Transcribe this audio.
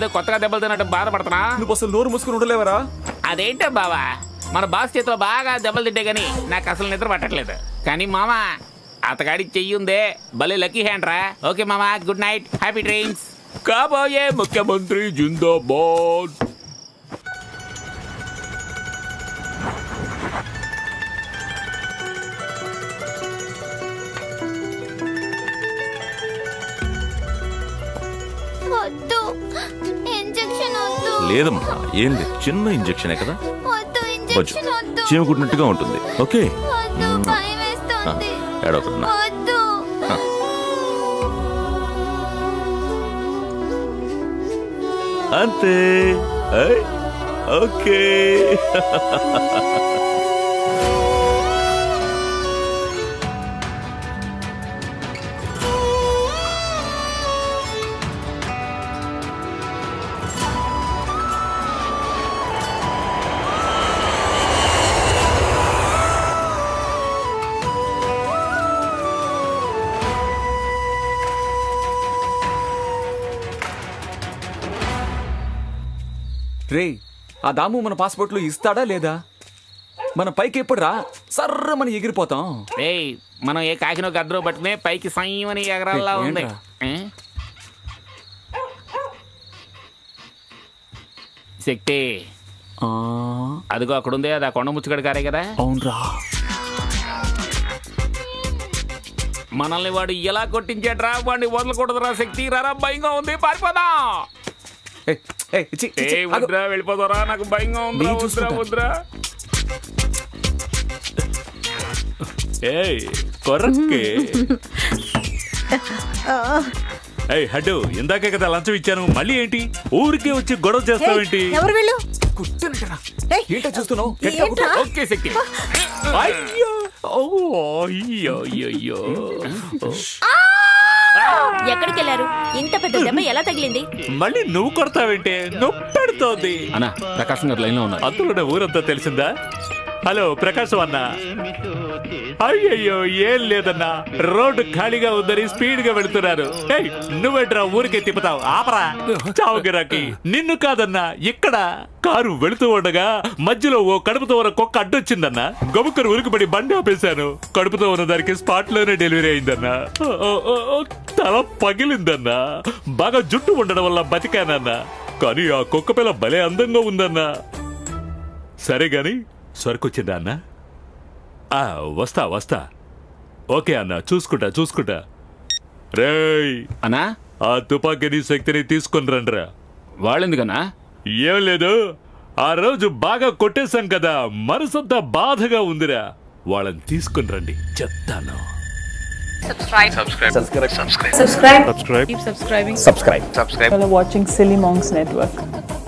ఏదో కొత్తగా దెబ్బలు తిన్నట్టు బాధపడుతున్నా నువ్వు అసలు నోరు మూసుకుని ఉండలేవరా అదేంటో బావా మన బాస్ చేతిలో బాగా దెబ్బలు తింటే గానీ నాకు అసలు నిద్ర పట్టట్లేదు కానీ మామా అతగాడి చెయ్యి ఉందే భలే లక్కీ హ్యాండ్ రా ఓకే మామా గుడ్ నైట్ హ్యాపీ డ్రీమ్స్ కాబోయే ముఖ్యమంత్రి జిందాబాద్ వద్దు ఇంజెక్షన్ వద్దు లేదమ్మా ఏం లేదు చిన్న ఇంజెక్షనే కదా వద్దు వచ్చు ఇంజెక్షన్ వద్దు చీమ కుట్టినట్టుగా ఉంటుంది ఓకే వద్దు భయం వేస్తుంది ఏడవకున్నా వద్దు అంతే ఐ, ఓకే రే ఆ దాము మన పాస్పోర్ట్లు ఇస్తాడా లేదా మన పైకి ఎప్పుడు రా సర్ర మన ఎగిరిపోతాం ఏయ్ మనం ఏ కాకినో గద్దరో పట్టుకునే పైకి సైమని ఎగరాల్లా ఏ, ఉంది ఏంట్రా? ఏ? శక్తి ఆ, అదిగో అక్కడ ఉంది అది ఆ కొండ ముచ్చుగడ కారే కదా అవునరా మనల్ని వాడు ఎలా కొట్టించాడ్రా వాడిని వదలకూడదురా శక్తి రారా భయంగా ఉంది పారిపోదాం ఏయ్, ఏయ్, చి, చి, చి, ఏ ఆగు. వద్దురా వెళ్ళిపోతారా నాకు భయంగా ఉంది నేను వద్దురా చూసుకుంటా. వద్దురా ఏయ్ కొరక్కే ఏయ్ హడ్డు ఇందాకే కదా లంచం ఇచ్చాను మళ్ళీ ఏంటి ఊరికే వచ్చి గొడవ చేస్తావేంటి ఎవరు వీళ్ళు కుట్టినట్టురా. ఏయ్, ఏంటో చూస్తున్నావు గట్టిగా కుట్టు. ఏంట్రా? ఓకే శక్తి అయ్యో ఓ అయ్యో అయ్యో అయ్యో ఎక్కడికి వెళ్ళారు ఇంత పెద్ద దెబ్బ ఎలా తగిలింది మళ్ళీ నువ్వు కొడతావేంటి నొప్పెడుతోంది అన్న ప్రకాశం గారు లైన్ లో ఉన్నారు అందులోనే ఊరంతా తెలిసిందా హలో ప్రకాశం అన్న అయ్యయ్యో ఏం లేదన్నా రోడ్డు ఖాళీగా ఉందని స్పీడ్ గా వెళుతున్నారు ఏయ్, నువ్వేంట్రా ఊరికే తిప్పుతావు ఆపరా చావు గిరాకి నిన్ను కాదన్నా ఇక్కడ కారు వెళుతూ ఉండగా మధ్యలో ఓ కడుపుతో ఉన్న కుక్క అడ్డొచ్చిందన్నా గబుక్కరు ఉరికిపడి బండి ఆపేశాను కడుపుతో ఉన్న దానికి స్పాట్ లోనే డెలివరీ అయిందన్నా ఓ, ఓ, ఓ, ఓ, తల పగిలిందన్నా బాగా జుట్టు ఉండడం వల్ల బతికానన్నా కానీ ఆ కుక్క పిల్ల భలే అందంగా ఉందన్నా సరే గాని సరుకొచ్చిందా అన్న ఆ, వస్తా వస్తా ఓకే అన్న చూసుకుంటా చూసుకుంటా రేయ్ అన్నా ఆ తుపాకీని శక్తిని తీసుకుని రండ్రా వాళ్ళెందుకన్నా ఏం లేదు ఆ రోజు బాగా కొట్టేశాం కదా మనసంతా బాధగా ఉందిరా వాళ్ళని తీసుకుని రండి చెప్తాను subscribe. Keep subscribing. Subscribe. Subscribe. While watching Silly Monks Network.